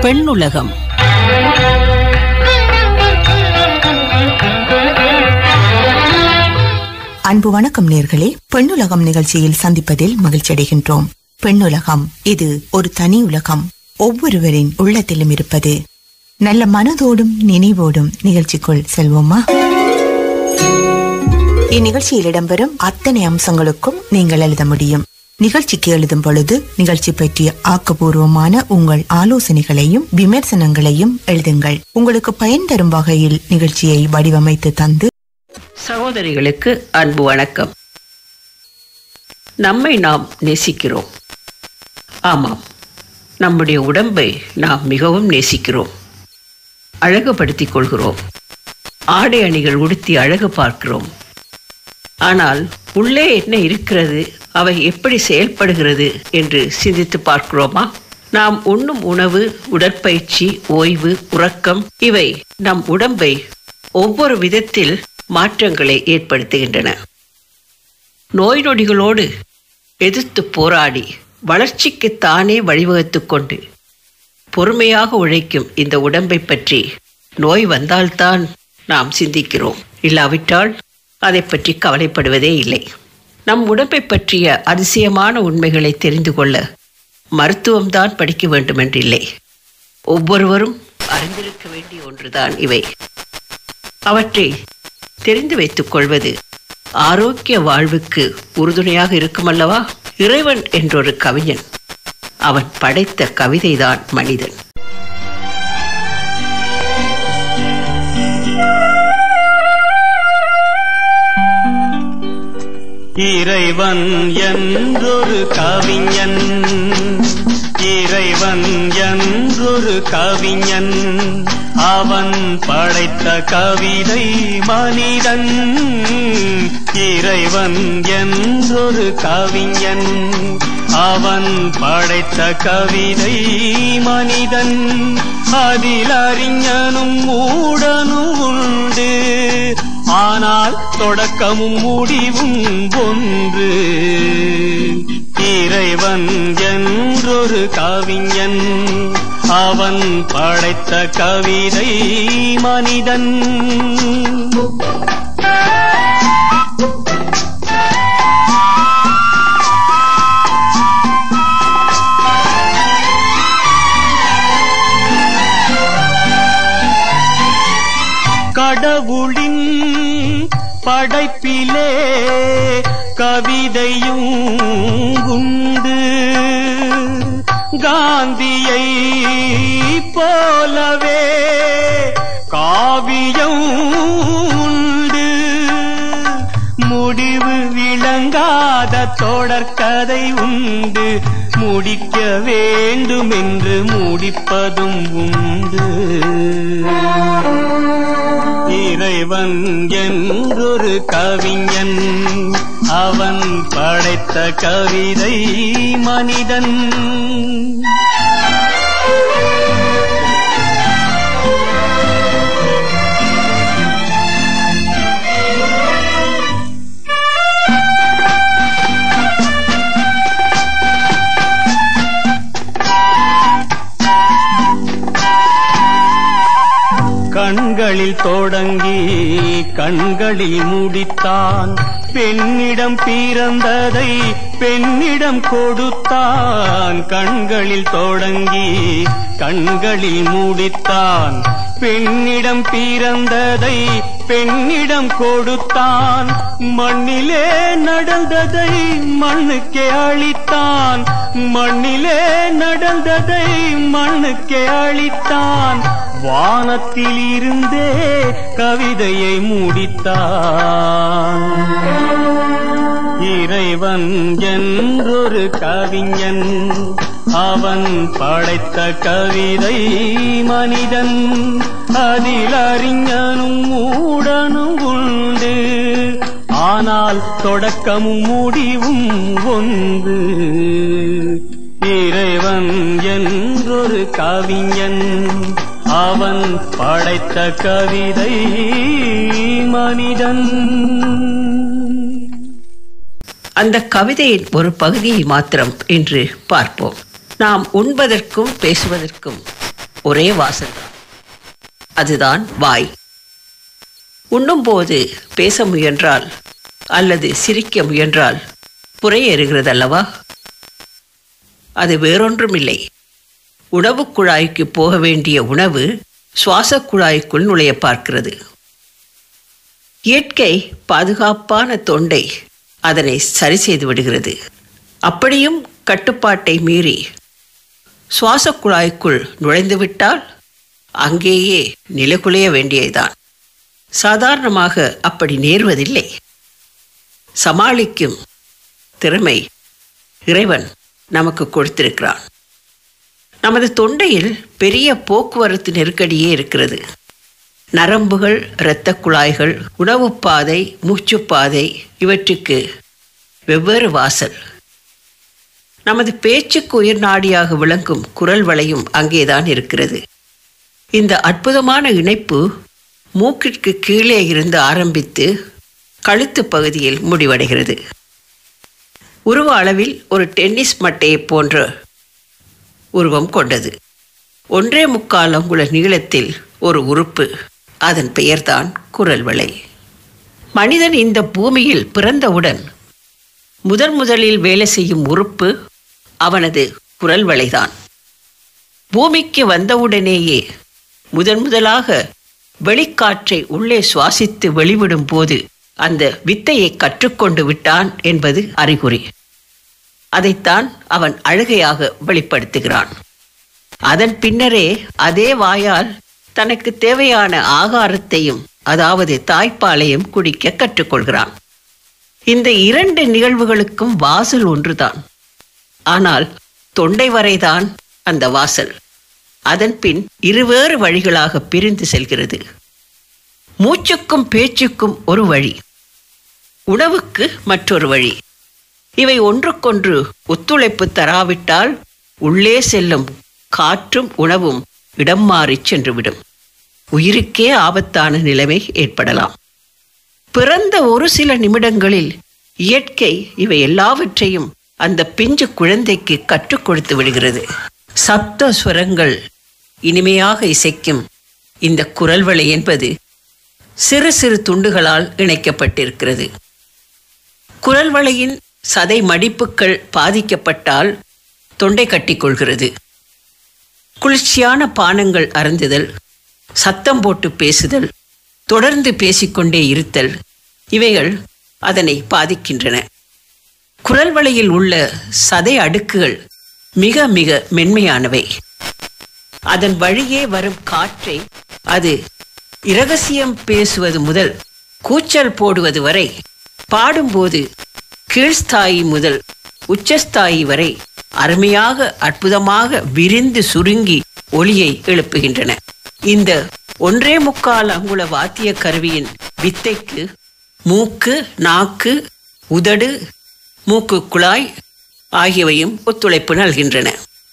பெண்ணுலகம் அன்பு வணக்கம் நேர்களே பெண்ணுலகம் நிகழ்ச்சியில் சந்திப்பதில் மகிழ்ச்சி அடைகின்றோம் பெண்ணுலகம் இது ஒரு தனி உலகம் ஒவ்வொருவரின் உள்ளத்திலும் இருப்பது நல்ல மனதோடும் நினைவோடும் நிகழ்ச்சிக்குள் செல்வோமா இந்நிகழ்ச்சியில் இடம்பெறும் அத்தனை அம்சங்களுக்கும் நீங்கள் எழுத முடியும் நிகழ்ச்சிக்கு எழுதும் பொழுது நிகழ்ச்சி பற்றிய ஆக்கபூர்வமான உங்கள் ஆலோசனைகளையும் விமர்சனங்களையும் எழுதுங்கள் உங்களுக்கு பயன் தரும் வகையில் நிகழ்ச்சியை வடிவமைத்து தந்து சகோதரிகளுக்கு அன்பு வணக்கம் நம்மை நாம் நேசிக்கிறோம் ஆமாம் நம்முடைய உடம்பை நாம் மிகவும் நேசிக்கிறோம் அழகுபடுத்திக் கொள்கிறோம் ஆடை அணிகள் உடுத்தி அழகு பார்க்கிறோம் ஆனால் உள்ளே என்ன இருக்கிறது அவை எப்படி செயல்படுகிறது என்று சிந்தித்து பார்க்கிறோமா நாம் உண்ணும் உணவு உடற்பயிற்சி ஓய்வு உறக்கம் இவை நம் உடம்பை ஒவ்வொரு விதத்தில் மாற்றங்களை ஏற்படுத்துகின்றன நோய் நொடிகளோடு எதிர்த்து போராடி வளர்ச்சிக்கு தானே வழிவகுத்துக் கொண்டு பொறுமையாக உழைக்கும் இந்த உடம்பை பற்றி நோய் வந்தால்தான் நாம் சிந்திக்கிறோம் இல்லாவிட்டால் அதை பற்றி கவலைப்படுவதே இல்லை நம் உடம்பை பற்றிய அதிசயமான உண்மைகளை தெரிந்து கொள்ள மருத்துவம்தான் படிக்க வேண்டுமென்றில்லை ஒவ்வொருவரும் அறிந்திருக்க வேண்டிய ஒன்றுதான் இவை அவற்றை தெரிந்து வைத்துக் கொள்வது ஆரோக்கிய வாழ்வுக்கு உறுதுணையாக இருக்குமல்லவா இறைவன் என்றொரு கவிஞன் அவன் படைத்த கவிதைதான் மனிதன் இறைவன் என்றொரு கவிஞன் இறைவன் என்றொரு கவிஞன் அவன் படைத்த கவிதை மனிதன் இறைவன் என்றொரு கவிஞன் அவன் படைத்த கவிதை மனிதன் அதில் அறிஞனும் மூடனும் உண்டு ஆனால் தொடக்கமும் முடிவும் ஒன்று இறைவன் என்றொரு கவிஞன் அவன் படைத்த கவிதை மனிதன் கடவுளின் படைப்பிலே கவிதையும் உண்டு காந்தியை போலவே காவியம் உண்டு முடிவு விளங்காத தொடர்கதை உண்டு முடிக்க வேண்டும் என்று முடிப்பதும் உண்டு இறைவன் என்றொரு கவிஞன் அவன் படைத்த கவிதை மனிதன் கண்களில் தொடங்கி கண்களில் முடித்தான் பெண்ணிடம் பிறந்ததை பெண்ணிடம் கொடுத்தான் கண்களில் தொடங்கி கண்களில் முடித்தான் பெண்ணிடம் பிறந்ததை பெண்ணிடம் கொடுத்தான் மண்ணிலே நடந்ததை மண்ணுக்கே அளித்தான் மண்ணிலே நடந்ததை மண்ணுக்கே அளித்தான் வானத்தில் இருந்தே கவிதையை முடித்தான் இறைவன் என்றொரு கவிஞன் அவன் படைத்த கவிதை மனிதன் அதில் அறிஞனும் மூடனும் உண்டு ஆனால் தொடக்கமும் முடிவும் ஒன்று இறைவன் என்றொரு கவிஞன் அவன் படைத்த கவிதை மனிதன் அந்த கவிதையின் ஒரு பகுதியை மாத்திரம் இன்று பார்ப்போம் நாம் உண்பதற்கும் பேசுவதற்கும் ஒரே வாசல் அதுதான் வாய் உண்ணும்போது பேச முயன்றால் அல்லது சிரிக்க முயன்றால் புறையேறுகிறது அல்லவா அது வேறொன்றுமில்லை உணவுக் குழாய்க்கு போக வேண்டிய உணவு சுவாசக் குழாய்க்குள் நுழைய பார்க்கிறது இயற்கை பாதுகாப்பான தொண்டை அதனை சரி செய்து விடுகிறது அப்படியும் கட்டுப்பாட்டை மீறி சுவாசக் குழாய்க்குள் நுழைந்துவிட்டால் அங்கேயே நிலைகுலைய வேண்டியதுதான் சாதாரணமாக அப்படி நேர்வதில்லை சமாளிக்கும் திறமை இறைவன் நமக்கு கொடுத்திருக்கிறான் நமது தொண்டையில் பெரிய போக்குவரத்து நெருக்கடியே இருக்கிறது நரம்புகள் இரத்த குழாய்கள் உணவுப்பாதை மூச்சுப்பாதை இவற்றுக்கு வெவ்வேறு வாசல் நமது பேச்சுக்கு உயிர் நாடியாக விளங்கும் குரல் வளையும் அங்கேதான் இருக்கிறது இந்த அற்புதமான இணைப்பு மூக்கிற்கு கீழே இருந்து ஆரம்பித்து கழுத்து பகுதியில் முடிவடைகிறது உருவ அளவில் ஒரு டென்னிஸ் மட்டையைப் போன்ற உருவம் கொண்டது ஒன்றே முக்கால் அங்குல நீளத்தில் ஒரு உறுப்பு அதன் பெயர்தான் குரல் வளை மனிதன் இந்த பூமியில் பிறந்தவுடன் முதன் முதலில் வேலை செய்யும் உறுப்பு அவனது குரல் வளைதான் பூமிக்கு வந்தவுடனேயே முதன் முதலாக வெளிக்காற்றை உள்ளே சுவாசித்து வெளிவிடும் போது அந்த வித்தையை கற்றுக்கொண்டு விட்டான் என்பது அறிகுறி அதைத்தான் அவன் அழுகையாக வெளிப்படுத்துகிறான் அதன் பின்னரே அதே வாயால் தனக்கு தேவையான ஆகாரத்தையும் அதாவது தாய்ப்பாலையும் குடிக்க கற்றுக்கொள்கிறான் இந்த இரண்டு நிகழ்வுகளுக்கும் வாசல் ஒன்றுதான் ஆனால் தொண்டை வரைதான் அந்த வாசல் அதன் பின் இருவேறு வழிகளாக பிரிந்து செல்கிறது மூச்சுக்கும் பேச்சுக்கும் ஒரு வழி உணவுக்கு மற்றொரு வழி இவை ஒன்றுக்கொன்று ஒத்துழைப்பு தராவிட்டால் உள்ளே செல்லும் காற்றும் உணவும் இடம் மாறிச் சென்றுவிடும் உயிருக்கே ஆபத்தான நிலைமை ஏற்படலாம் பிறந்த ஒரு சில நிமிடங்களில் இயற்கை இவை எல்லாவற்றையும் அந்த பிஞ்சு குழந்தைக்கு கற்றுக் கொடுத்து விடுகிறது சப்த சுரங்கள் இனிமையாக இசைக்கும் இந்த குரல் வளை என்பது சிறு சிறு துண்டுகளால் இணைக்கப்பட்டிருக்கிறது குரல் வளையின் சதை மடிப்புகள் பாதிக்கப்பட்டால் தொண்டை கட்டிக்கொள்கிறது குளிர்ச்சியான பானங்கள் அருந்துதல் சத்தம் போட்டு பேசுதல் தொடர்ந்து பேசிக்கொண்டே இருத்தல் இவைகள் அதனை பாதிக்கின்றன குரல் வளையில் உள்ள சதை அடுக்குகள் மிக மிக மென்மையானவை அதன் வழியே வரும் காற்றை அது இரகசியம் பேசுவது முதல் கூச்சல் போடுவது வரை பாடும்போது கீழ்ஸ்தாயி முதல் உச்சஸ்தாயி வரை அருமையாக அற்புதமாக விரிந்து சுருங்கி ஒளியை எழுப்புகின்றன இந்த ஒன்றே முக்கால் அங்குல வாத்திய கருவியின் வித்தைக்கு மூக்கு நாக்கு உதடு மூக்கு குழாய் ஆகியவையும் ஒத்துழைப்பு நல்கின்றன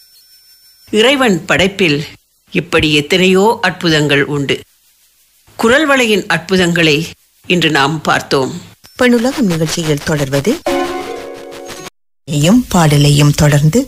இறைவன் படைப்பில் இப்படி எத்தனையோ அற்புதங்கள் உண்டு குரல் வளையின் அற்புதங்களை இன்று நாம் பார்த்தோம் பெண்ணுலகம் நிகழ்ச்சியில் தொடர்வது யும் பாடலையும் தொடர்ந்து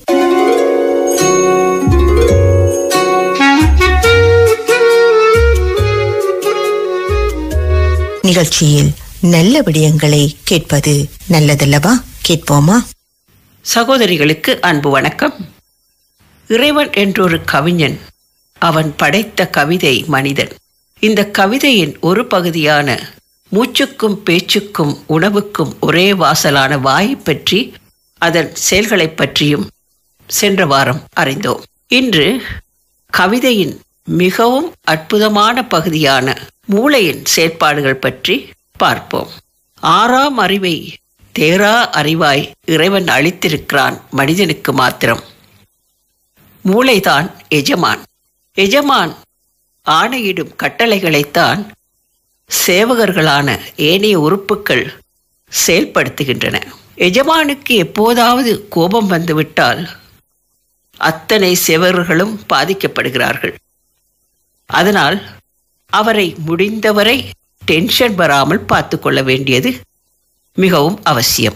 நிகழ்ச்சியில் நல்ல விடயங்களை கேட்பது நல்லதல்லவா கேட்போமா சகோதரிகளுக்கு அன்பு வணக்கம் இறைவன் என்றொரு கவிஞன் அவன் படைத்த கவிதை மனிதன் இந்த கவிதையின் ஒரு பகுதியான மூச்சுக்கும் பேச்சுக்கும் உணவுக்கும் ஒரே வாசலான வாயை பற்றி அதன் செயல்களைப் பற்றியும் சென்ற வாரம் அறிந்தோம் இன்று கவிதையின் மிகவும் அற்புதமான பகுதியான மூளையின் செயற்பாடுகள் பற்றி பார்ப்போம் ஆறாம் அறிவை தேரா அறிவாய் இறைவன் அளித்திருக்கிறான் மனிதனுக்கு மாத்திரம் மூளைதான் எஜமான் எஜமான் ஆணையிடும் கட்டளைகளைத்தான் சேவகர்களான ஏனைய உறுப்புக்கள் செயல்படுத்துகின்றன எஜமானுக்கு எப்போதாவது கோபம் வந்துவிட்டால் அத்தனை சேவகர்களும் பாதிக்கப்படுகிறார்கள் அதனால் அவரை முடிந்தவரை டென்ஷன் வராமல் பார்த்து கொள்ள வேண்டியது மிகவும் அவசியம்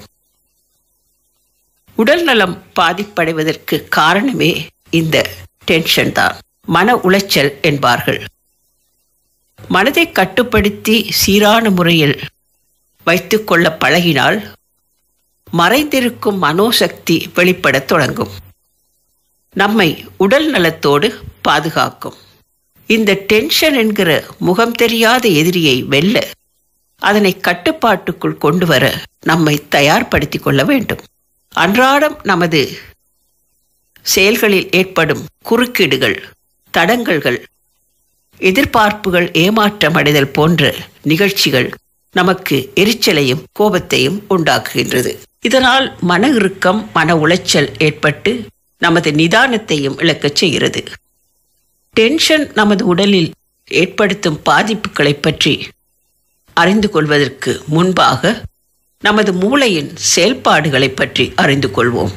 உடல் நலம் பாதிப்படைவதற்கு காரணமே இந்த டென்ஷன் தான் மன உளைச்சல் என்பார்கள் மனதை கட்டுப்படுத்தி சீரான முறையில் வைத்துக்கொள்ள பழகினால் மறைந்திருக்கும் மனோசக்தி வெளிப்படத் தொடங்கும் நம்மை உடல் நலத்தோடு பாதுகாக்கும் இந்த டென்ஷன் என்கிற முகம் தெரியாத எதிரியை வெல்ல அதனை கட்டுப்பாட்டுக்குள் கொண்டு வர நம்மை தயார்படுத்திக் கொள்ள வேண்டும் அன்றாடம் நமது செயல்களில் ஏற்படும் குறுக்கீடுகள் தடங்கல்கள் எதிர்பார்ப்புகள் ஏமாற்றமடைதல் போன்ற நிகழ்ச்சிகள் நமக்கு எரிச்சலையும் கோபத்தையும் உண்டாக்குகின்றது இதனால் மன இறுக்கம் மன உளைச்சல் ஏற்பட்டு நமது நிதானத்தையும் இழக்கச் செய்கிறது டென்ஷன் நமது உடலில் ஏற்படுத்தும் பாதிப்புகளை பற்றி அறிந்து கொள்வதற்கு முன்பாக நமது மூளையின் செயல்பாடுகளை பற்றி அறிந்து கொள்வோம்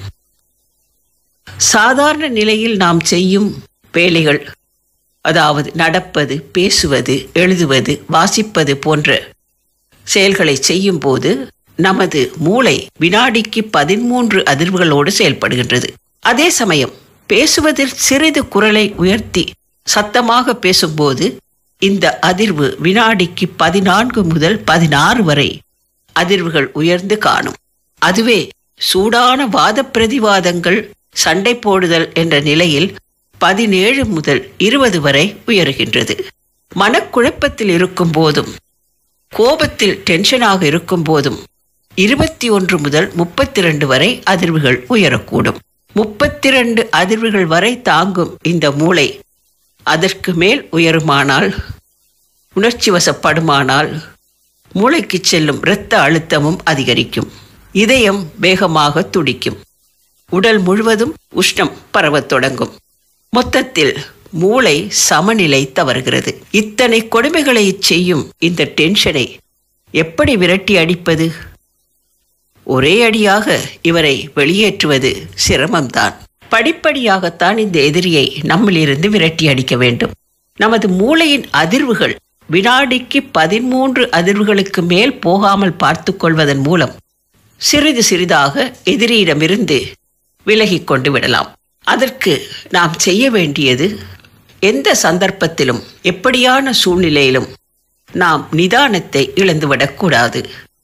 சாதாரண நிலையில் நாம் செய்யும் வேலைகள் அதாவது நடப்பது பேசுவது எழுதுவது வாசிப்பது போன்ற செயல்களை செய்யும்போது நமது மூளை வினாடிக்கு பதிமூன்று அதிர்வுகளோடு செயல்படுகின்றது அதே சமயம் பேசுவதில் சிறிது குரலை உயர்த்தி சத்தமாக பேசும்போது இந்த அதிர்வு வினாடிக்கு பதினான்கு முதல் பதினாறு வரை அதிர்வுகள் உயர்ந்து காணும் அதுவே சூடான வாத பிரதிவாதங்கள் சண்டை போடுதல் என்ற நிலையில் பதினேழு முதல் இருபது வரை உயருகின்றது மனக்குழப்பத்தில் இருக்கும் போதும் கோபத்தில் டென்ஷனாக இருக்கும் போதும் இருபத்தி ஒன்று முதல் முப்பத்தி ரெண்டு வரை அதிர்வுகள் உயரக்கூடும் முப்பத்தி ரெண்டு அதிர்வுகள் வரை தாங்கும் இந்த மூளை அதற்கு மேல் உயருமானால் உணர்ச்சி வசப்படுமானால் மூளைக்கு செல்லும் இரத்த அழுத்தமும் அதிகரிக்கும் இதயம் வேகமாக துடிக்கும் உடல் முழுவதும் உஷ்ணம் பரவத் தொடங்கும் மொத்தத்தில் மூளை சமநிலை தவறுகிறது இத்தனை கொடுமைகளை செய்யும் இந்த டென்ஷனை எப்படி விரட்டி அடிப்பது ஒரே அடியாக இவரை வெளியேற்றுவது சிரமம்தான் படிப்படியாகத்தான் இந்த எதிரியை நம்மிலிருந்து விரட்டி அடிக்க வேண்டும் நமது மூளையின் அதிர்வுகள் வினாடிக்கு பதிமூன்று அதிர்வுகளுக்கு மேல் போகாமல் பார்த்து கொள்வதன் மூலம் சிறிது சிறிதாக எதிரியிடமிருந்து விலகிக் கொண்டு விடலாம் அதற்கு நாம் செய்ய வேண்டியது எந்த சந்தர்ப்பத்திலும் எப்படியான சூழ்நிலையிலும் நாம் நிதானத்தை இழந்துவிடக்கூடாது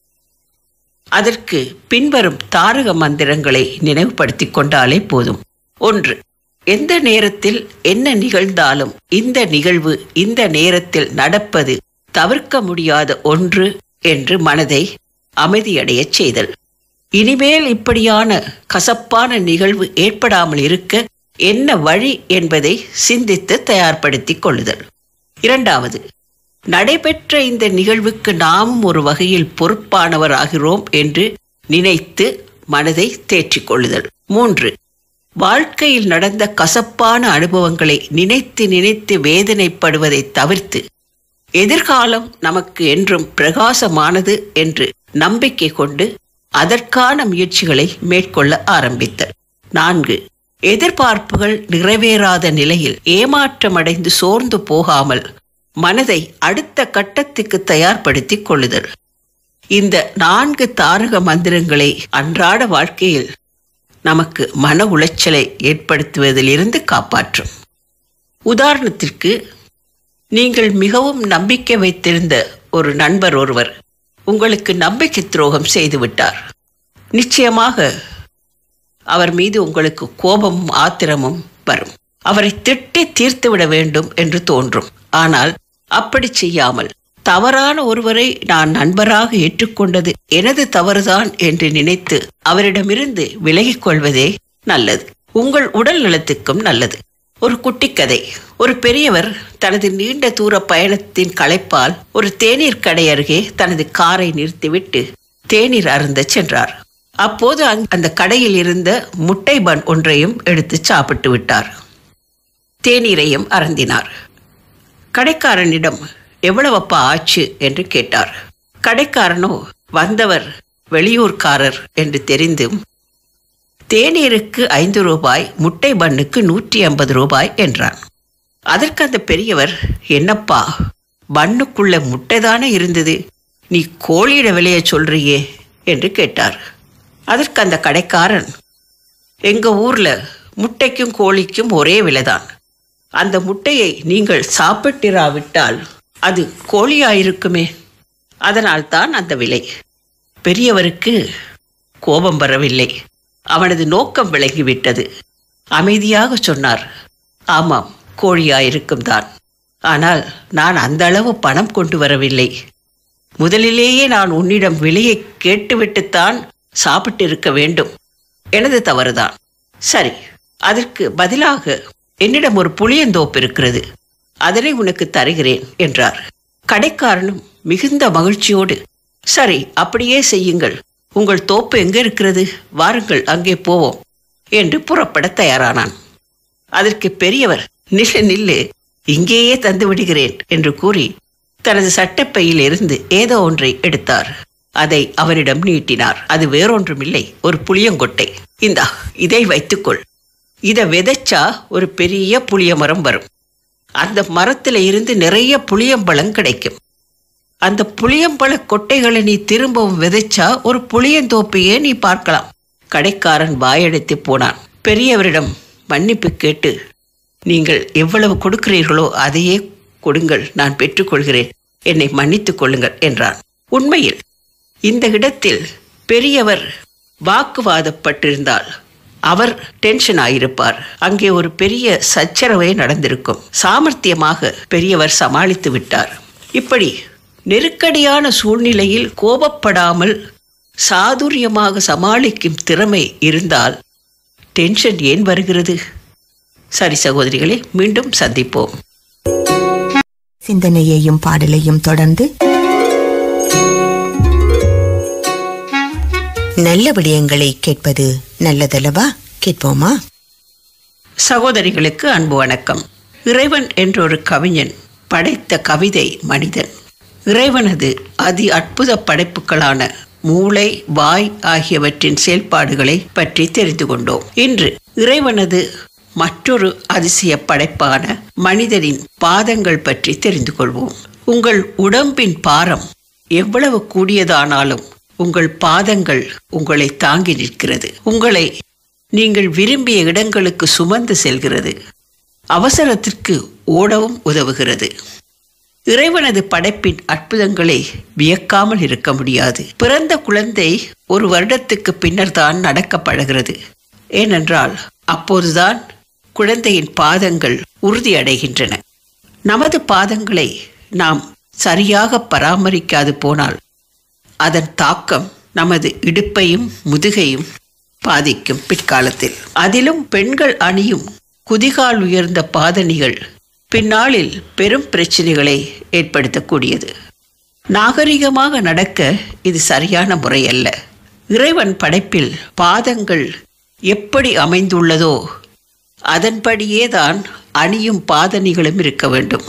அதற்கு பின்வரும் தாரக மந்திரங்களை நினைவுபடுத்திக் கொண்டாலே போதும் ஒன்று எந்த நேரத்தில் என்ன நிகழ்ந்தாலும் இந்த நிகழ்வு இந்த நேரத்தில் நடப்பது தவிர்க்க முடியாத ஒன்று என்று மனதை அமைதியடையச் செய்தல் இனிமேல் இப்படியான கசப்பான நிகழ்வு ஏற்படாமல் இருக்க என்ன வழி என்பதை சிந்தித்து தயார்படுத்திக் கொள்ளுதல் இரண்டாவது நடைபெற்ற இந்த நிகழ்வுக்கு நாமும் ஒரு வகையில் பொறுப்பானவராகிறோம் என்று நினைத்து மனதை தேற்றிக் கொள்ளுதல் மூன்று வாழ்க்கையில் நடந்த கசப்பான அனுபவங்களை நினைத்து நினைத்து வேதனைப்படுவதை தவிர்த்து எதிர்காலம் நமக்கு என்றும் பிரகாசமானது என்று நம்பிக்கை கொண்டு அதற்கான முயற்சிகளை மேற்கொள்ள ஆரம்பித்தல் நான்கு எதிர்பார்ப்புகள் நிறைவேறாத நிலையில் ஏமாற்றமடைந்து சோர்ந்து போகாமல் மனதை அடுத்த கட்டத்துக்கு தயார்படுத்திக் கொள்ளுதல் இந்த நான்கு தாரக மந்திரங்களை அன்றாட வாழ்க்கையில் நமக்கு மன உளைச்சலை ஏற்படுத்துவதிலிருந்து காப்பாற்றும் உதாரணத்திற்கு நீங்கள் மிகவும் நம்பிக்கை வைத்திருந்த ஒரு நண்பர் ஒருவர் உங்களுக்கு நம்பிக்கை துரோகம் செய்துவிட்டார் நிச்சயமாக அவர் மீது உங்களுக்கு கோபமும் ஆத்திரமும் வரும் அவரை திட்டி தீர்த்துவிட வேண்டும் என்று தோன்றும் ஆனால் அப்படி செய்யாமல் தவறான ஒருவரை நான் நண்பராக ஏற்றுக்கொண்டது எனது தவறுதான் என்று நினைத்து அவரிடமிருந்து விலகிக் கொள்வதே நல்லது உங்கள் உடல் நலத்துக்கும் நல்லது ஒரு குட்டி கதை ஒரு பெரியவர் தனது நீண்ட தூர பயணத்தின் களைப்பால் ஒரு தேநீர் கடை அருகே தனது காரை நிறுத்திவிட்டு தேநீர் அருந்த சென்றார் அப்போது அங்- அந்த கடையில் இருந்த முட்டை பன் ஒன்றையும் எடுத்து சாப்பிட்டு விட்டார் தேநீரையும் அருந்தினார் கடைக்காரனிடம் எவ்வளவப்பா ஆச்சு என்று கேட்டார் கடைக்காரனோ வந்தவர் வெளியூர்காரர் என்று தெரிந்தும் தேநீருக்கு ஐந்து ரூபாய் முட்டை பண்ணுக்கு நூற்றி ஐம்பது ரூபாய் என்றான் அதற்கு அந்த பெரியவர் என்னப்பா பண்ணுக்குள்ள முட்டை தானே இருந்தது நீ கோழியிட விலையை சொல்றியே என்று கேட்டார் அதற்கு அந்த கடைக்காரன் எங்க ஊர்ல முட்டைக்கும் கோழிக்கும் ஒரே விலைதான் அந்த முட்டையை நீங்கள் சாப்பிட்டிராவிட்டால் அது கோழியாயிருக்குமே அதனால்தான் அந்த விலை பெரியவருக்கு கோபம் வரவில்லை அவனது நோக்கம் விளங்கிவிட்டது அமைதியாக சொன்னார் ஆமாம் கோழியாயிருக்கும் தான் ஆனால் நான் அந்த அளவு பணம் கொண்டு வரவில்லை முதலிலேயே நான் உன்னிடம் விலையை கேட்டுவிட்டுத்தான் சாப்பிட்டிருக்க வேண்டும் எனது தவறுதான் சரி அதற்கு பதிலாக என்னிடம் ஒரு புளியந்தோப்பு இருக்கிறது அதனை உனக்கு தருகிறேன் என்றார் கடைக்காரனும் மிகுந்த மகிழ்ச்சியோடு சரி அப்படியே செய்யுங்கள் உங்கள் தோப்பு எங்கே இருக்கிறது வாருங்கள் அங்கே போவோம் என்று புறப்பட தயாரானான் அதற்கு பெரியவர் நில்லு நில்லு இங்கேயே தந்து விடுகிறேன் என்று கூறி தனது சட்டப்பையில் இருந்து ஏதோ ஒன்றை எடுத்தார் அதை அவனிடம் நீட்டினார் அது வேறொன்றுமில்லை ஒரு புளியங்கொட்டை இந்தா இதை வைத்துக்கொள் இதை விதைச்சா ஒரு பெரிய புளிய மரம் வரும் அந்த மரத்துல இருந்து நிறைய புளியம்பழம் கிடைக்கும் அந்த புளியம்பழ கொட்டைகளை நீ திரும்பவும் விதைச்சா ஒரு புளியந்தோப்பையே நீ பார்க்கலாம் கடைக்காரன் வாயடைத்து போனான் பெரியவரிடம் மன்னிப்பு கேட்டு நீங்கள் எவ்வளவு கொடுக்கிறீர்களோ அதையே கொடுங்கள் நான் பெற்றுக்கொள்கிறேன் என்னை மன்னித்துக் கொள்ளுங்கள் என்றான் உண்மையில் இந்த இடத்தில் பெரியவர் வாக்குவாதப்பட்டிருந்தால் அவர் டென்ஷன் ஆயிருப்பார் அங்கே ஒரு பெரிய சச்சரவே நடந்திருக்கும் சாமர்த்தியமாக பெரியவர் சமாளித்து விட்டார் இப்படி நெருக்கடியான சூழ்நிலையில் கோபப்படாமல் சாதுரியமாக சமாளிக்கும் திறமை இருந்தால் டென்ஷன் ஏன் வருகிறது சரி சகோதரிகளே மீண்டும் சந்திப்போம் சிந்தனையையும் பாடலையும் தொடர்ந்து நல்ல விடயங்களை கேட்பது நல்லதல்லவா கேட்போமா சகோதரிகளுக்கு அன்பு வணக்கம் இறைவன் என்றொரு கவிஞன் படைத்த கவிதை மனிதன் இறைவனது அதி அற்புத படைப்புகளான மூளை வாய் ஆகியவற்றின் செயல்பாடுகளை பற்றி தெரிந்து கொண்டோம் இன்று இறைவனது மற்றொரு அதிசய படைப்பான மனிதனின் பாதங்கள் பற்றி தெரிந்து கொள்வோம் உங்கள் உடம்பின் பாரம் எவ்வளவு கூடியதானாலும் உங்கள் பாதங்கள் உங்களை தாங்கி நிற்கிறது உங்களை நீங்கள் விரும்பிய இடங்களுக்கு சுமந்து செல்கிறது அவசரத்திற்கு ஓடவும் உதவுகிறது இறைவனது படைப்பின் அற்புதங்களை வியக்காமல் இருக்க முடியாது பிறந்த குழந்தை ஒரு வருடத்துக்கு பின்னர் தான் நடக்க பழகிறது ஏனென்றால் அப்போதுதான் குழந்தையின் பாதங்கள் உறுதியடைகின்றன நமது பாதங்களை நாம் சரியாக பராமரிக்காது போனால் அதன் தாக்கம் நமது இடுப்பையும் முதுகையும் பாதிக்கும் பிற்காலத்தில் அதிலும் பெண்கள் அணியும் குதிகால் உயர்ந்த பாதணிகள் பின்னாளில் பெரும் பிரச்சனைகளை ஏற்படுத்தக்கூடியது நாகரிகமாக நடக்க இது சரியான முறை அல்ல இறைவன் படைப்பில் பாதங்கள் எப்படி அமைந்துள்ளதோ அதன்படியே தான் அணியும் பாதணிகளும் இருக்க வேண்டும்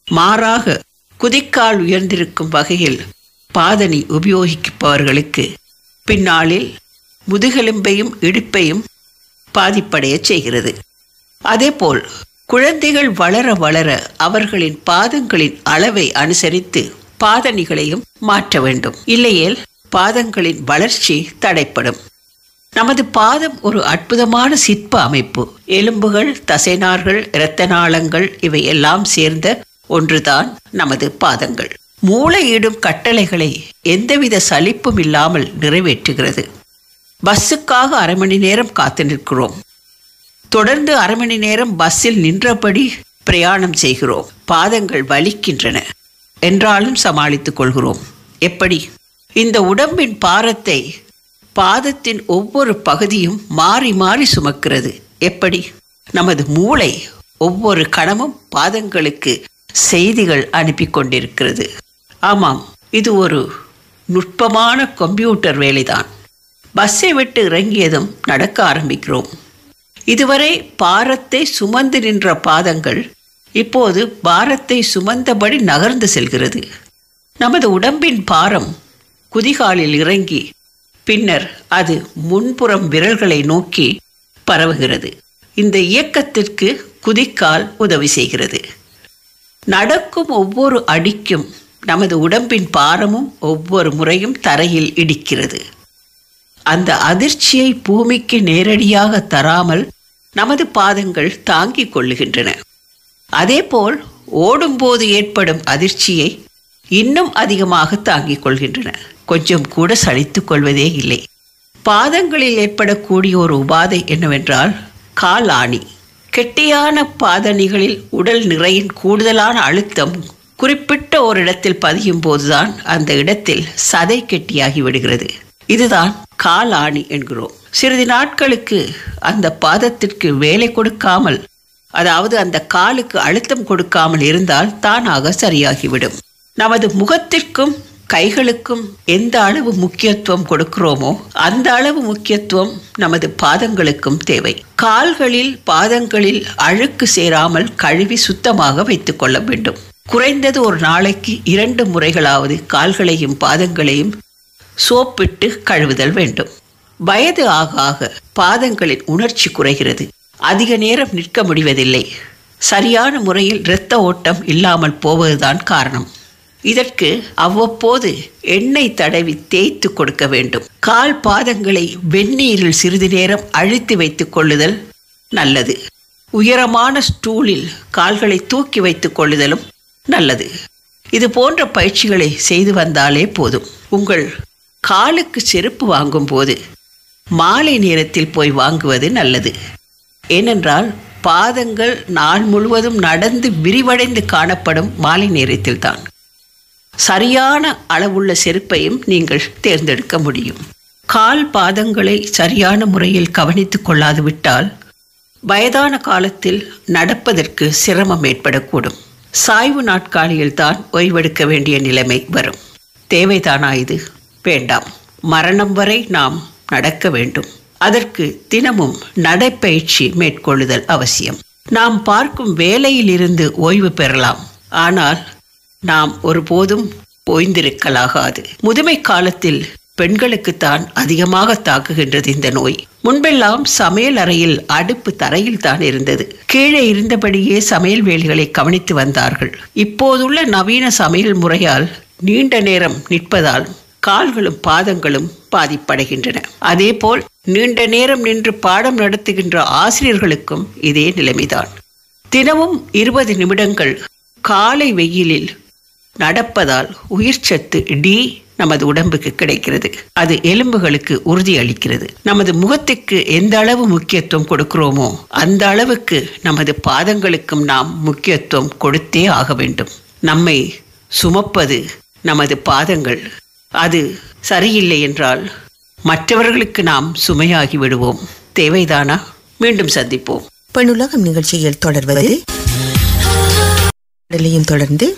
மாறாக குதிக்கால் உயர்ந்திருக்கும் வகையில் பாதணி உபயோகிப்பவர்களுக்கு பின்னாளில் முதுகெலும்பையும் இடுப்பையும் பாதிப்படையச் செய்கிறது அதேபோல் குழந்தைகள் வளர வளர அவர்களின் பாதங்களின் அளவை அனுசரித்து பாதணிகளையும் மாற்ற வேண்டும் இல்லையேல் பாதங்களின் வளர்ச்சி தடைப்படும் நமது பாதம் ஒரு அற்புதமான சிற்ப அமைப்பு எலும்புகள் தசைநார்கள் இரத்த நாளங்கள் இவை எல்லாம் சேர்ந்த ஒன்றுதான் நமது பாதங்கள் மூளையிடும் கட்டளைகளை எந்தவித சலிப்பும் இல்லாமல் நிறைவேற்றுகிறது பஸ்ஸுக்காக அரை மணி நேரம் காத்து நிற்கிறோம் தொடர்ந்து அரை மணி நேரம் பஸ்ஸில் நின்றபடி பிரயாணம் செய்கிறோம் பாதங்கள் வலிக்கின்றன என்றாலும் சமாளித்துக் கொள்கிறோம் எப்படி இந்த உடம்பின் பாரத்தை பாதத்தின் ஒவ்வொரு பகுதியும் மாறி மாறி சுமக்கிறது எப்படி நமது மூளை ஒவ்வொரு கணமும் பாதங்களுக்கு செய்திகள் அனுப்பி கொண்டிருக்கிறது ஆமாம் இது ஒரு நுட்பமான கம்ப்யூட்டர் வேலைதான் பஸ்ஸை விட்டு இறங்கியதும் நடக்க ஆரம்பிக்கிறோம் இதுவரை பாரத்தை சுமந்து நின்ற பாதங்கள் இப்போது பாரத்தை சுமந்தபடி நகர்ந்து செல்கிறது நமது உடம்பின் பாரம் குதிகாலில் இறங்கி பின்னர் அது முன்புறம் விரல்களை நோக்கி பரவுகிறது இந்த இயக்கத்திற்கு குதிக்கால் உதவி செய்கிறது நடக்கும் ஒவ்வொரு அடிக்கும் நமது உடம்பின் பாரமும் ஒவ்வொரு முறையும் தரையில் இடிக்கிறது அந்த அதிர்ச்சியை பூமிக்கு நேரடியாக தராமல் நமது பாதங்கள் தாங்கிக் கொள்ளுகின்றன அதேபோல் ஓடும்போது ஏற்படும் அதிர்ச்சியை இன்னும் அதிகமாக தாங்கிக் கொள்கின்றன கொஞ்சம் கூட சலித்துக் கொள்வதே இல்லை பாதங்களில் ஏற்படக்கூடிய ஒரு உபாதை என்னவென்றால் கால் ஆணி கெட்டியான பாதணிகளில் உடல் நிறையின் கூடுதலான அழுத்தம் குறிப்பிட்ட ஒரு இடத்தில் பதியும் போதுதான் அந்த இடத்தில் சதை கெட்டியாகி விடுகிறது இதுதான் கால் ஆணி என்கிறோம் சிறிது நாட்களுக்கு அந்த பாதத்திற்கு வேலை கொடுக்காமல் அதாவது அந்த காலுக்கு அழுத்தம் கொடுக்காமல் இருந்தால் தானாக சரியாகிவிடும் நமது முகத்திற்கும் கைகளுக்கும் எந்த அளவு முக்கியத்துவம் கொடுக்கிறோமோ அந்த அளவு முக்கியத்துவம் நமது பாதங்களுக்கும் தேவை கால்களில் பாதங்களில் அழுக்கு சேராமல் கழுவி சுத்தமாக வைத்துக் கொள்ள வேண்டும் குறைந்தது ஒரு நாளைக்கு இரண்டு முறைகளாவது கால்களையும் பாதங்களையும் சோப்பிட்டு கழுவுதல் வேண்டும் வயது ஆக ஆக பாதங்களின் உணர்ச்சி குறைகிறது அதிக நேரம் நிற்க முடிவதில்லை சரியான முறையில் இரத்த ஓட்டம் இல்லாமல் போவதுதான் காரணம் இதற்கு அவ்வப்போது எண்ணெய் தடவி தேய்த்து கொடுக்க வேண்டும் கால் பாதங்களை வெந்நீரில் சிறிது நேரம் அழித்து வைத்துக் கொள்ளுதல் நல்லது உயரமான ஸ்டூலில் கால்களை தூக்கி வைத்துக் கொள்ளுதலும் நல்லது இது போன்ற பயிற்சிகளை செய்து வந்தாலே போதும் உங்கள் காலுக்கு செருப்பு வாங்கும்போது மாலை நேரத்தில் போய் வாங்குவது நல்லது ஏனென்றால் பாதங்கள் நாள் முழுவதும் நடந்து விரிவடைந்து காணப்படும் மாலை நேரத்தில்தான் சரியான அளவுள்ள செருப்பையும் நீங்கள் தேர்ந்தெடுக்க முடியும் கால் பாதங்களை சரியான முறையில் கவனித்துக் கொள்ளாது விட்டால் வயதான காலத்தில் நடப்பதற்கு சிரமம் ஏற்படக்கூடும் சாய்வு நாட்காலியில் தான் ஓய்வெடுக்க வேண்டிய நிலைமை வரும் தேவைதானா இது வேண்டாம் மரணம் வரை நாம் நடக்க வேண்டும் அதற்கு தினமும் நடைப்பயிற்சி மேற்கொள்ளுதல் அவசியம் நாம் பார்க்கும் வேலையிலிருந்து ஓய்வு பெறலாம் ஆனால் நாம் ஒருபோதும் ஓய்ந்திருக்கலாகாது முதுமை காலத்தில் பெண்களுக்குத்தான் அதிகமாக தாக்குகின்றது இந்த நோய் முன்பெல்லாம் சமையல் அறையில் அடுப்பு தரையில் தான் இருந்தது கீழே இருந்தபடியே சமையல் வேலைகளை கவனித்து வந்தார்கள் இப்போதுள்ள நவீன சமையல் முறையால் நீண்ட நேரம் நிற்பதால் கால்களும் பாதங்களும் பாதிப்படைகின்றன அதேபோல் நீண்ட நேரம் நின்று பாடம் நடத்துகின்ற ஆசிரியர்களுக்கும் இதே நிலைமைதான் தினமும் இருபது நிமிடங்கள் காலை வெயிலில் நடப்பதால் உயிர்ச்சத்து டி நமது உடம்புக்கு கிடைக்கிறது அது எலும்புகளுக்கு உறுதி அளிக்கிறது நமது முகத்துக்கு எந்த அளவு முக்கியத்துவம் கொடுக்கிறோமோ அந்த அளவுக்கு நமது பாதங்களுக்கும் நாம் முக்கியத்துவம் கொடுத்தே ஆக வேண்டும் நம்மை சுமப்பது நமது பாதங்கள் அது சரியில்லை என்றால் மற்றவர்களுக்கு நாம் சுமையாகி விடுவோம் தேவைதானா மீண்டும் சந்திப்போம் பெண்ணுலகம் நிகழ்ச்சியில் தொடர்வது பாடலையும் தொடர்ந்து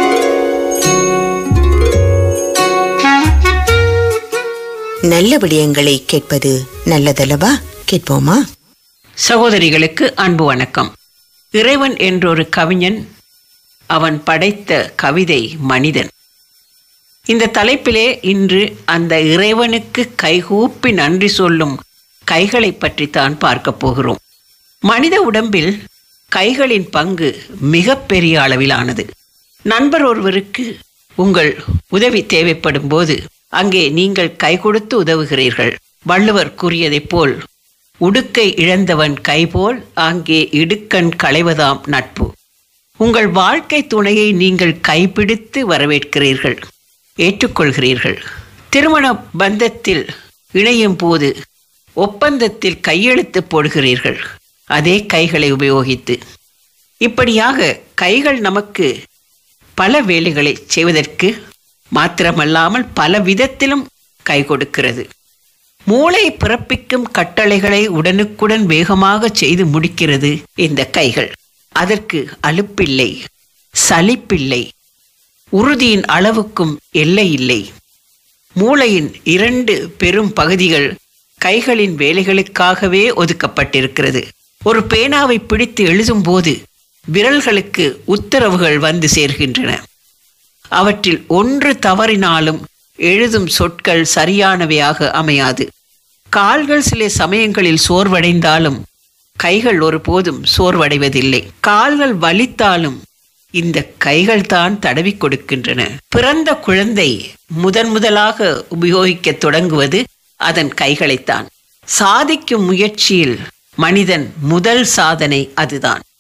நல்ல விடயங்களை கேட்பது நல்லதல்லவா கேட்போமா சகோதரிகளுக்கு அன்பு வணக்கம் இறைவன் என்றொரு கவிஞன் அவன் படைத்த கவிதை மனிதன் இந்த தலைப்பிலே இன்று அந்த இறைவனுக்கு கைகூப்பி நன்றி சொல்லும் கைகளை பற்றித்தான் பார்க்க போகிறோம் மனித உடம்பில் கைகளின் பங்கு மிகப்பெரிய அளவிலானது நண்பர் ஒருவருக்கு உங்கள் உதவி தேவைப்படும் போது அங்கே நீங்கள் கை கொடுத்து உதவுகிறீர்கள் வள்ளுவர் கூறியதைப் போல் உடுக்கை இழந்தவன் கைபோல் அங்கே இடுக்கண் களைவதாம் நட்பு உங்கள் வாழ்க்கை துணையை நீங்கள் கைப்பிடித்து வரவேற்கிறீர்கள் ஏற்றுக்கொள்கிறீர்கள் திருமண பந்தத்தில் இணையும் போது ஒப்பந்தத்தில் கையெழுத்து போடுகிறீர்கள் அதே கைகளை உபயோகித்து இப்படியாக கைகள் நமக்கு பல வேலைகளை செய்வதற்கு மாத்திரமல்லாமல் பல விதத்திலும் கை கொடுக்கிறது மூளை பிறப்பிக்கும் கட்டளைகளை உடனுக்குடன் வேகமாக செய்து முடிக்கிறது இந்த கைகள் அதற்கு அலுப்பில்லை சலிப்பில்லை உறுதியின் அளவுக்கும் எல்லை இல்லை மூளையின் இரண்டு பெரும் பகுதிகள் கைகளின் வேலைகளுக்காகவே ஒதுக்கப்பட்டிருக்கிறது ஒரு பேனாவை பிடித்து எழுதும்போது விரல்களுக்கு உத்தரவுகள் வந்து சேர்கின்றன அவற்றில் ஒன்று தவறினாலும் எழுதும் சொற்கள் சரியானவையாக அமையாது கால்கள் சில சமயங்களில் சோர்வடைந்தாலும் கைகள் ஒருபோதும் சோர்வடைவதில்லை கால்கள் வலித்தாலும் இந்த கைகள் தான் தடவி கொடுக்கின்றன பிறந்த குழந்தை முதன் முதலாக உபயோகிக்க தொடங்குவது அதன் கைகளைத்தான் சாதிக்கும் முயற்சியில் மனிதன் முதல் சாதனை அதுதான்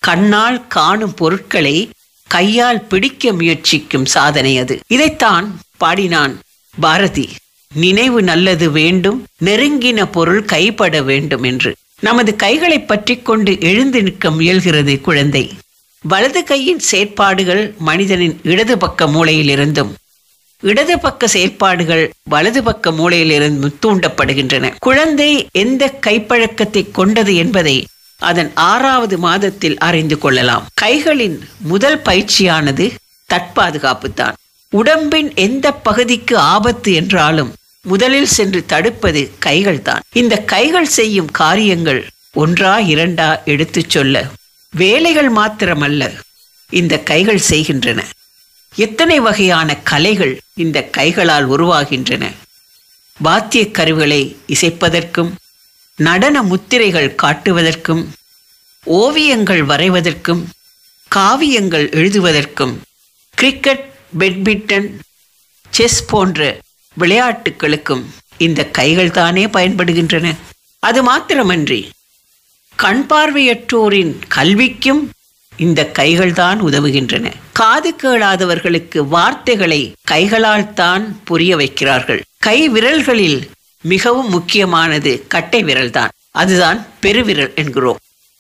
கண்ணால் காணும் பொருட்களை கையால் பிடிக்க முயற்சிக்கும் சாதனை அது இதைத்தான் பாடினான் பாரதி நினைவு நல்லது வேண்டும் நெருங்கின பொருள் கைப்பட வேண்டும் என்று நமது கைகளை பற்றி கொண்டு எழுந்து நிற்க முயல்கிறது குழந்தை வலது கையின் செயற்பாடுகள் மனிதனின் இடது பக்க மூளையிலிருந்தும் இடது பக்க செயற்பாடுகள் வலது பக்க மூளையிலிருந்தும் தூண்டப்படுகின்றன குழந்தை எந்த கைப்பழக்கத்தை கொண்டது என்பதை அதன் ஆறாவது மாதத்தில் அறிந்து கொள்ளலாம் கைகளின் முதல் பயிற்சியானது தற்பாதுகாப்பு தான் உடம்பின் எந்த பகுதிக்கு ஆபத்து என்றாலும் முதலில் சென்று தடுப்பது கைகள் தான் இந்த கைகள் செய்யும் காரியங்கள் ஒன்றா இரண்டா எடுத்துச் சொல்ல வேலைகள் மாத்திரமல்ல இந்த கைகள் செய்கின்றன எத்தனை வகையான கலைகள் இந்த கைகளால் உருவாகின்றன வாத்திய கருவிகளை இசைப்பதற்கும் நடன முத்திரைகள் காட்டுவதற்கும் ஓவியங்கள் வரைவதற்கும் காவியங்கள் எழுதுவதற்கும் கிரிக்கெட் பேட்மிண்டன் செஸ் போன்ற விளையாட்டுகளுக்கும் இந்த கைகள் தானே பயன்படுகின்றன அது மாத்திரமன்றி கண் பார்வையற்றோரின் கல்விக்கும் இந்த கைகள் தான் உதவுகின்றன காது கேளாதவர்களுக்கு வார்த்தைகளை கைகளால் தான் புரிய வைக்கிறார்கள் கை விரல்களில் மிகவும் முக்கியமானது கட்டை விரல்தான் அதுதான் பெருவிரல் என்கிறோம்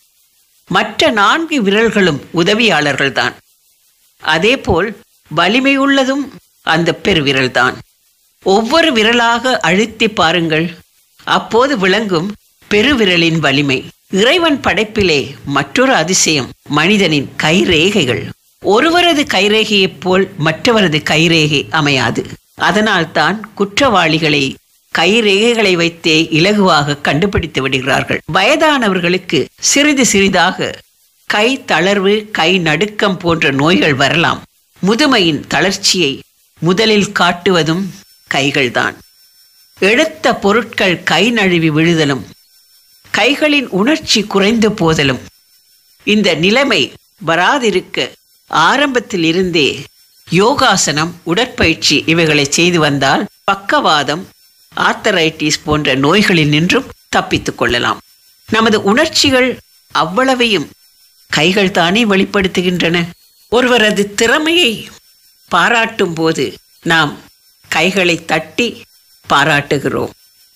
மற்ற நான்கு விரல்களும் உதவியாளர்கள்தான் அதேபோல் வலிமையுள்ளதும் அந்த பெருவிரல்தான் ஒவ்வொரு விரலாக அழுத்தி பாருங்கள் அப்போது விளங்கும் பெருவிரலின் வலிமை இறைவன் படைப்பிலே மற்றொரு அதிசயம் மனிதனின் கைரேகைகள் ஒருவரது கைரேகையைப் போல் மற்றவரது கைரேகை அமையாது அதனால்தான் குற்றவாளிகளை கைரேகைகளை வைத்தே இலகுவாக கண்டுபிடித்து விடுகிறார்கள் வயதானவர்களுக்கு சிறிது சிறிதாக கை தளர்வு கை நடுக்கம் போன்ற நோய்கள் வரலாம் முதுமையின் தளர்ச்சியை முதலில் காட்டுவதும் கைகள்தான் எடுத்த பொருட்கள் கை நழுவி விழுதலும் கைகளின் உணர்ச்சி குறைந்து போதலும் இந்த நிலைமை வராதிருக்க ஆரம்பத்தில் இருந்தே யோகாசனம் உடற்பயிற்சி இவைகளை செய்து வந்தால் பக்கவாதம் ஆர்த்தரைட்டிஸ் போன்ற நோய்களில் நின்றும் தப்பித்துக் கொள்ளலாம் நமது உணர்ச்சிகள் அவ்வளவையும் கைகள் தானே வெளிப்படுத்துகின்றன ஒருவரது திறமையை பாராட்டும் போது நாம் கைகளை தட்டி பாராட்டுகிறோம்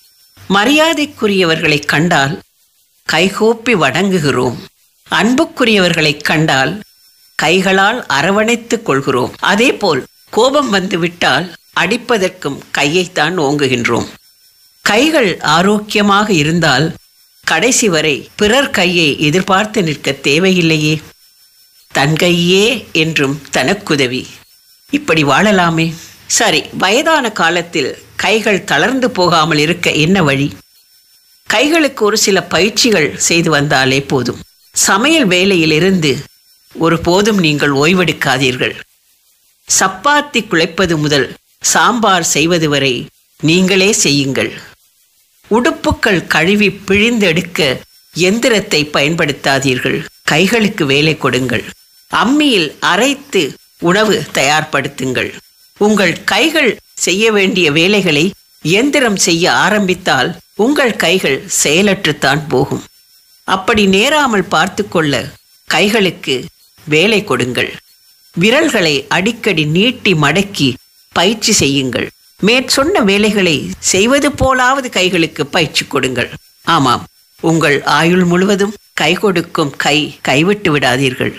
மரியாதைக்குரியவர்களை கண்டால் கைகூப்பி வணங்குகிறோம் அன்புக்குரியவர்களைக் கண்டால் கைகளால் அரவணைத்துக் கொள்கிறோம் அதேபோல் கோபம் வந்துவிட்டால் அடிப்பதற்கும் கையைத்தான் ஓங்குகின்றோம் கைகள் ஆரோக்கியமாக இருந்தால் கடைசி வரை பிறர் கையை எதிர்பார்த்து நிற்க தேவையில்லையே தன் கையே என்றும் தனக்குதவி இப்படி வாழலாமே சரி வயதான காலத்தில் கைகள் தளர்ந்து போகாமல் இருக்க என்ன வழி கைகளுக்கு ஒரு சில பயிற்சிகள் செய்து வந்தாலே போதும் சமையல் வேலையிலிருந்து ஒருபோதும் நீங்கள் ஓய்வெடுக்காதீர்கள் சப்பாத்தி குழைப்பது முதல் சாம்பார் செய்வது வரை நீங்களே செய்யுங்கள் உடுப்புக்கள் கழுவி பிழிந்தெடுக்க எந்திரத்தை பயன்படுத்தாதீர்கள் கைகளுக்கு வேலை கொடுங்கள் அம்மியில் அரைத்து உணவு தயார்படுத்துங்கள் உங்கள் கைகள் செய்ய வேண்டிய வேலைகளை இயந்திரம் செய்ய ஆரம்பித்தால் உங்கள் கைகள் செயலற்றுத்தான் போகும் அப்படி நேராமல் பார்த்து கொள்ள கைகளுக்கு வேலை கொடுங்கள் விரல்களை அடிக்கடி நீட்டி மடக்கி பயிற்சி செய்யுங்கள் மேற்சொன்ன வேலைகளை செய்வது போலாவது கைகளுக்கு பயிற்சி கொடுங்கள் ஆமாம் உங்கள் ஆயுள் முழுவதும் கை கொடுக்கும் கை கைவிட்டு விடாதீர்கள்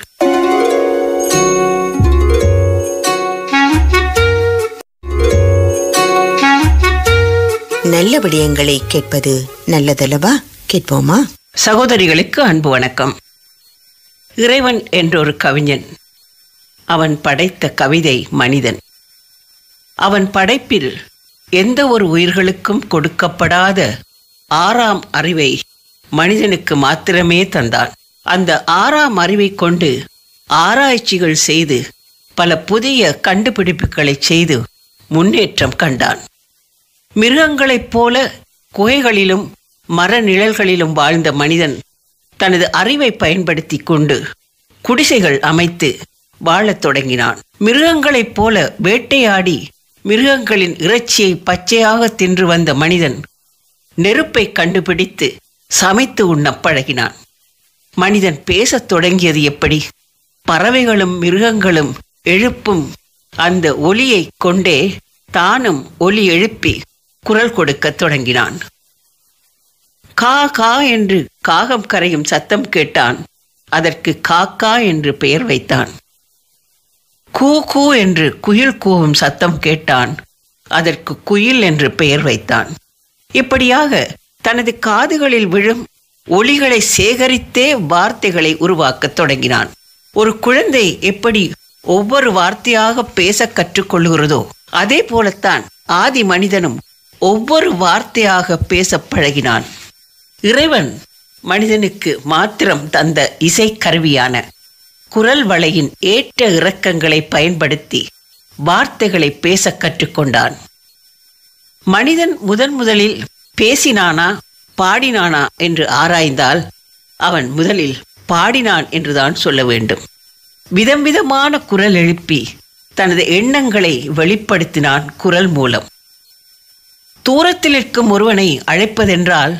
நல்ல விடயங்களை கேட்பது நல்லதல்லவா கேட்போமா சகோதரிகளுக்கு அன்பு வணக்கம் இறைவன் என்றொரு கவிஞன் அவன் படைத்த கவிதை மனிதன் அவன் படைப்பில் எந்த ஒரு உயிர்களுக்கும் கொடுக்கப்படாத ஆறாம் அறிவை மனிதனுக்கு மாத்திரமே தந்தான் அந்த ஆறாம் அறிவை கொண்டு ஆராய்ச்சிகள் செய்து பல புதிய கண்டுபிடிப்புகளை செய்து முன்னேற்றம் கண்டான் மிருகங்களைப் போல குகைகளிலும் மர நிழல்களிலும் வாழ்ந்த மனிதன் தனது அறிவை பயன்படுத்தி கொண்டு குடிசைகள் அமைத்து வாழத் தொடங்கினான் மிருகங்களைப் போல வேட்டையாடி மிருகங்களின் இறைச்சியை பச்சையாக தின்று வந்த மனிதன் நெருப்பை கண்டுபிடித்து சமைத்து உண்ணப் பழகினான் மனிதன் பேசத் தொடங்கியது எப்படி பறவைகளும் மிருகங்களும் எழுப்பும் அந்த ஒலியை கொண்டே தானும் ஒலி எழுப்பி குரல் கொடுக்கத் தொடங்கினான் கா கா என்று காகம் கரையும் சத்தம் கேட்டான் அதற்கு காக்கா என்று பெயர் வைத்தான் கூ கூ என்று குயில் கூவும் சத்தம் கேட்டான் அதற்கு குயில் என்று பெயர் வைத்தான் இப்படியாக தனது காதுகளில் விழும் ஒளிகளை சேகரித்தே வார்த்தைகளை உருவாக்கத் தொடங்கினான் ஒரு குழந்தை எப்படி ஒவ்வொரு வார்த்தையாக பேச கற்றுக்கொள்கிறதோ அதே போலத்தான் ஆதி மனிதனும் ஒவ்வொரு வார்த்தையாக பேசப் பழகினான் இறைவன் மனிதனுக்கு மாத்திரம் தந்த இசைக்கருவியான குரல் வளையின் ஏற்ற இறக்கங்களை பயன்படுத்தி வார்த்தைகளை பேசக் கற்றுக்கொண்டான் மனிதன் முதன் முதலில் பேசினானா பாடினானா என்று ஆராய்ந்தால் அவன் முதலில் பாடினான் என்றுதான் சொல்ல வேண்டும் விதம் விதமான குரல் எழுப்பி தனது எண்ணங்களை வெளிப்படுத்தினான் குரல் மூலம் தூரத்தில் இருக்கும் ஒருவனை அழைப்பதென்றால்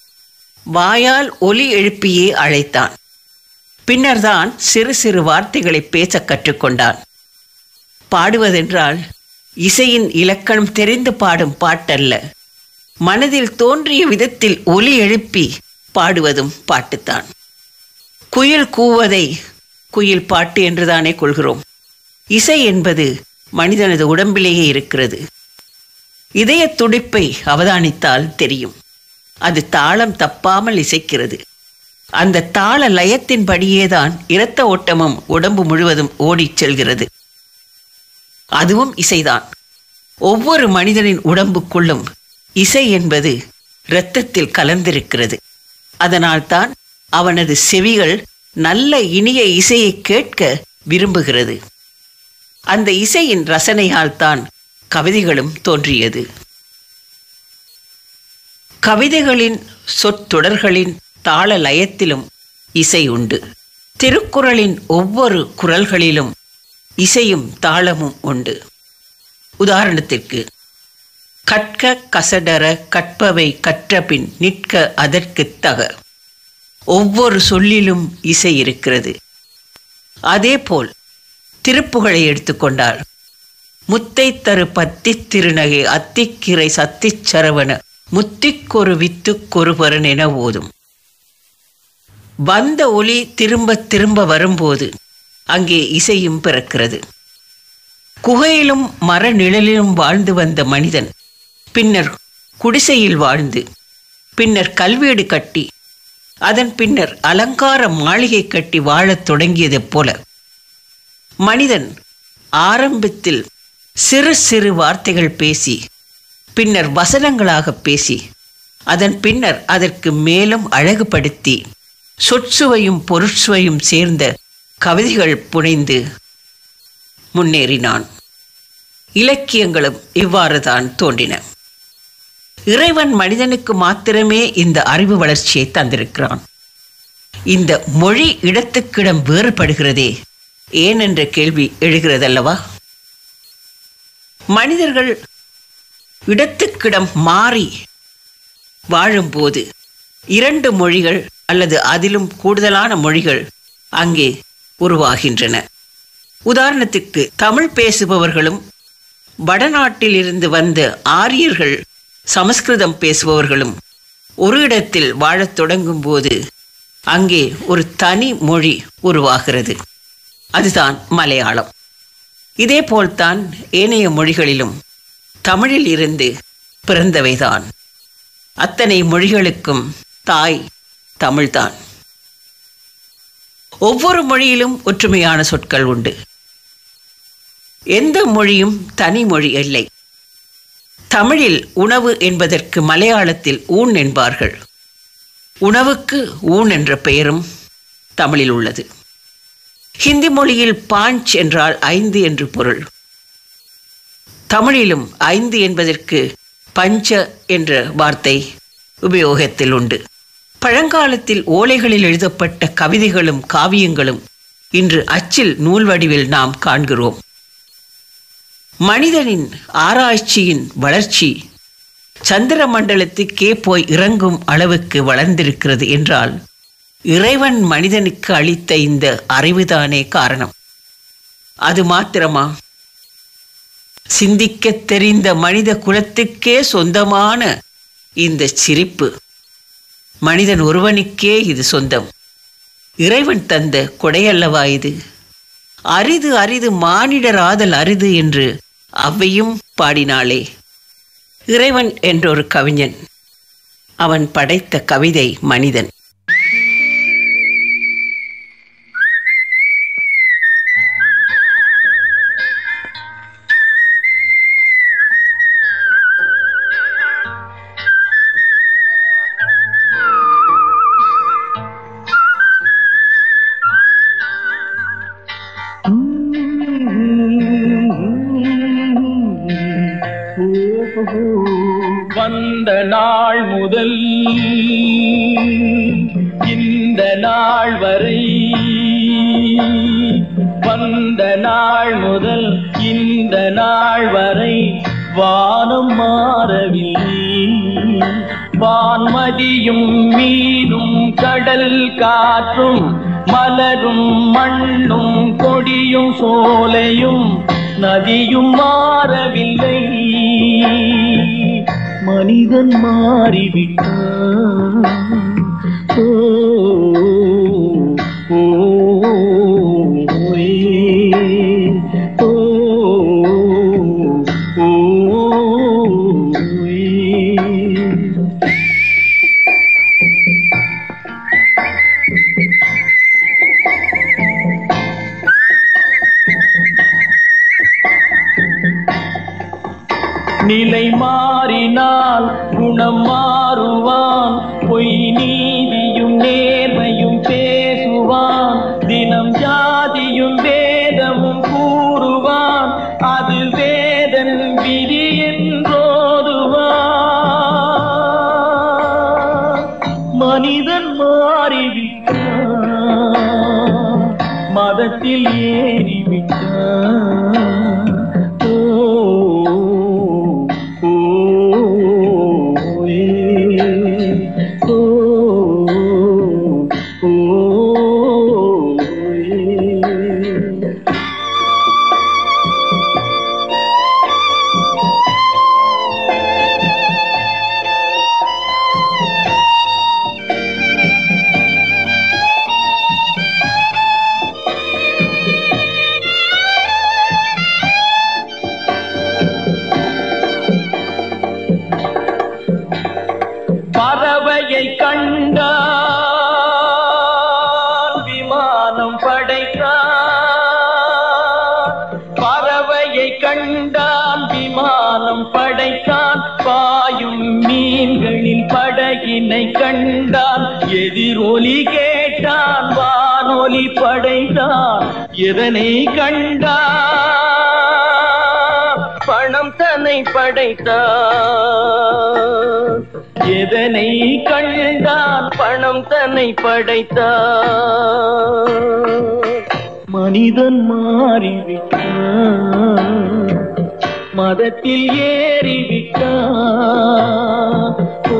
வாயால் ஒலி எழுப்பியே அழைத்தான் பின்னர்தான் சிறு சிறு வார்த்தைகளை பேசக் கற்றுக்கொண்டான் பாடுவதென்றால் இசையின் இலக்கணம் தெரிந்து பாடும் பாட்டல்ல மனதில் தோன்றிய விதத்தில் ஒலி எழுப்பி பாடுவதும் பாட்டுத்தான் குயில் கூவதை குயில் பாட்டு என்றுதானே கொள்கிறோம் இசை என்பது மனிதனது உடம்பிலேயே இருக்கிறது இதய துடிப்பை அவதானித்தால் தெரியும் அது தாளம் தப்பாமல் இசைக்கிறது அந்த தாள லயத்தின்படியேதான் இரத்த ஓட்டமும் உடம்பு முழுவதும் ஓடிச் செல்கிறது அதுவும் இசைதான் ஒவ்வொரு மனிதனின் உடம்புக்குள்ளும் இசை என்பது இரத்தத்தில் கலந்திருக்கிறது அதனால்தான் அவனது செவிகள் நல்ல இனிய இசையை கேட்க விரும்புகிறது அந்த இசையின் ரசனையால் தான் கவிதைகளும் தோன்றியது கவிதைகளின் சொற்றொடர்களின் தாள லயத்திலும் இசை உண்டு திருக்குறளின் ஒவ்வொரு குரல்களிலும் இசையும் தாளமும் உண்டு உதாரணத்திற்கு கற்க கசடர கற்பவை கற்றபின் நிற்க அதற்குத் தக ஒவ்வொரு சொல்லிலும் இசை இருக்கிறது அதேபோல் திருப்புகழை எடுத்துக்கொண்டால் முத்தை தரு பத்தி திருநகை அத்திக்கிரை சத்திச் சரவண முத்திக்கொரு வித்துக்கொருவரன் என ஓதும் வந்த ஒலி திரும்ப திரும்ப வரும்போது அங்கே இசையும் பிறக்கிறது குகையிலும் மர நிழலிலும் வாழ்ந்து வந்த மனிதன் பின்னர் குடிசையில் வாழ்ந்து பின்னர் கல்வீடு கட்டி அதன் பின்னர் அலங்கார மாளிகை கட்டி வாழத் தொடங்கியதைப் போல மனிதன் ஆரம்பத்தில் சிறு சிறு வார்த்தைகள் பேசி பின்னர் வசனங்களாக பேசி அதன் பின்னர் அதற்கு மேலும் அழகுபடுத்தி சொற்சுவையும் பொருட்சுவையும் சேர்ந்த கவிதைகள் புனைந்து முன்னேறினான் இலக்கியங்களும் இவ்வாறுதான் தோன்றின இறைவன் மனிதனுக்கு மாத்திரமே இந்த அறிவு வளர்ச்சியை தந்திருக்கிறான் இந்த மொழி இடத்துக்கிடம் வேறுபடுகிறதே ஏன் என்ற கேள்வி எழுகிறதல்லவா மனிதர்கள் இடத்துக்கிடம் மாறி வாழும்போது இரண்டு மொழிகள் அல்லது அதிலும் கூடுதலான மொழிகள் அங்கே உருவாகின்றன உதாரணத்துக்கு தமிழ் பேசுபவர்களும் வடநாட்டில் இருந்து வந்த ஆரியர்கள் சமஸ்கிருதம் பேசுபவர்களும் ஒரு இடத்தில் வாழத் தொடங்கும் போது அங்கே ஒரு தனி மொழி உருவாகிறது அதுதான் மலையாளம் இதேபோல்தான் ஏனைய மொழிகளிலும் தமிழில் இருந்து பிறந்தவைதான் அத்தனை மொழிகளுக்கும் தாய் தமிழ்தான் ஒவ்வொரு மொழியிலும் ஒற்றுமையான சொற்கள் உண்டு எந்த மொழியும் தனி மொழி இல்லை தமிழில் உணவு என்பதற்கு மலையாளத்தில் ஊன் என்பார்கள் உணவுக்கு ஊன் என்ற பெயரும் தமிழில் உள்ளது ஹிந்தி மொழியில் பாஞ்ச் என்றால் ஐந்து என்று பொருள் தமிழிலும் ஐந்து என்பதற்கு பஞ்ச என்ற வார்த்தை உபயோகத்தில் உண்டு பழங்காலத்தில் ஓலைகளில் எழுதப்பட்ட கவிதைகளும் காவியங்களும் இன்று அச்சில் நூல் வடிவில் நாம் காண்கிறோம் மனிதனின் ஆராய்ச்சியின் வளர்ச்சி சந்திர மண்டலத்துக்கே போய் இறங்கும் அளவுக்கு வளர்ந்திருக்கிறது என்றால் இறைவன் மனிதனுக்கு அளித்த இந்த அறிவுதானே காரணம் அது மாத்திரமா சிந்திக்கத் தெரிந்த மனித குலத்துக்கே சொந்தமான இந்த சிரிப்பு மனிதன் ஒருவனுக்கே இது சொந்தம் இறைவன் தந்த கொடையல்லவா இது அரிது அரிது மானிடர் ஆதல் அரிது என்று அவ்வையும் பாடினாளே இறைவன் என்றொரு கவிஞன் அவன் படைத்த கவிதை மனிதன் வந்த நாள் முதல் இந்த நாள் வரை வந்த நாள் முதல் இந்த நாள் வரை வானம் மாறவில்லை வான்மதியும் மீனும் கடல் காற்றும் மலரும் மண்ணும் கொடியும் சோலையும் நதியும் மாறவில்லை மனிதன் மாறிவிட்டான் ஓ, ஓ, ஏ, ஓ, ஓ, ஏ. நிலை மாறினால் குணம் மாறுவான் பொய் நீதியும் நேர்மையும் பேசுவான் தினம் ஜாதியும் வேதமும் கூறுவான் அது வேதன் விதி என்றோதுவான் மனிதன் மாறிவிட்டான் மதத்தில் ஏறிவிட்டான் ஓ, ஓ, ஏ, ஓ, ஓ, ஏ. பறவையை கண்டான் விமானம் படைத்தான் பறவையை கண்டான் விமானம் படைத்தான் பாயும் மீன்களில் படகினை கண்டான் எதிரொலி கேட்டான் வானொலி படைத்தான் இதனை கண்டான் பணம் தன்னை படைத்தான் எதனை கண்டான் பணம் தன்னை படைத்தான் மனிதன் மாறிவிட்டான் மதத்தில் ஏறிவிட்டான் ஓ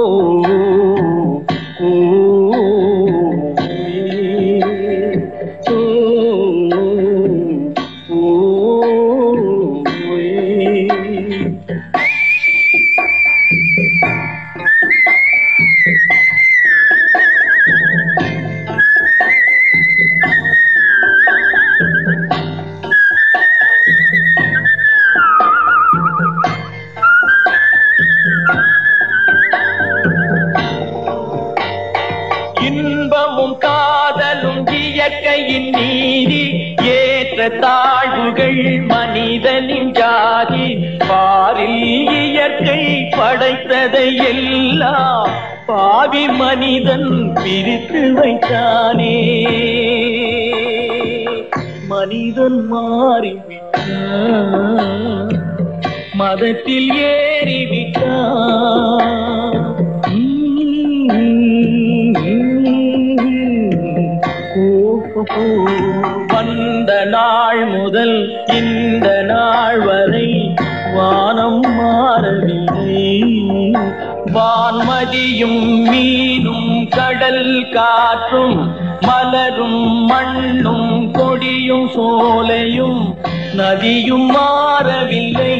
ஓ ஏ, ஓ, ஓ, ஏ. இன்பமும் காதலும் இயற்கையின் நீதி ஏற்ற தாழ்வுகள் மனிதனின் ஜாதி பாரில் இயற்கை படைத்ததை எல்லாம் பாவி மனிதன் பிரித்து வைத்தானே மனிதன் மாறிவிட்டான் மதத்தில் ஏறிவிட்டான் வந்த நாள் முதல் இந்த நாள் வரை வானம் மாறவில்லை வான்மதியும் மீனும் கடல் காற்றும் மலரும் மண்ணும் கொடியும் சோலையும் நதியும் மாறவில்லை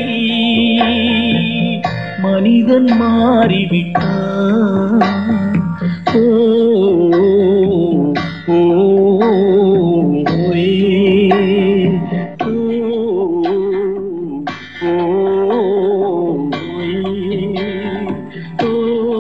மனிதன் மாறிவிட்டான் ஓ, ஓ, ஏ, ஓ, ஓ, ஏ, ஓ,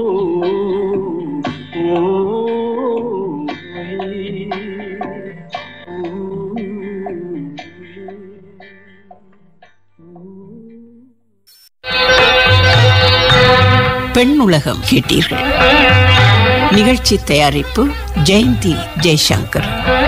பெண் உலகம் கேட்டீர்கள் நிகழ்ச்சி தயாரிப்பு ஜெயந்தி ஜெய்சங்கர்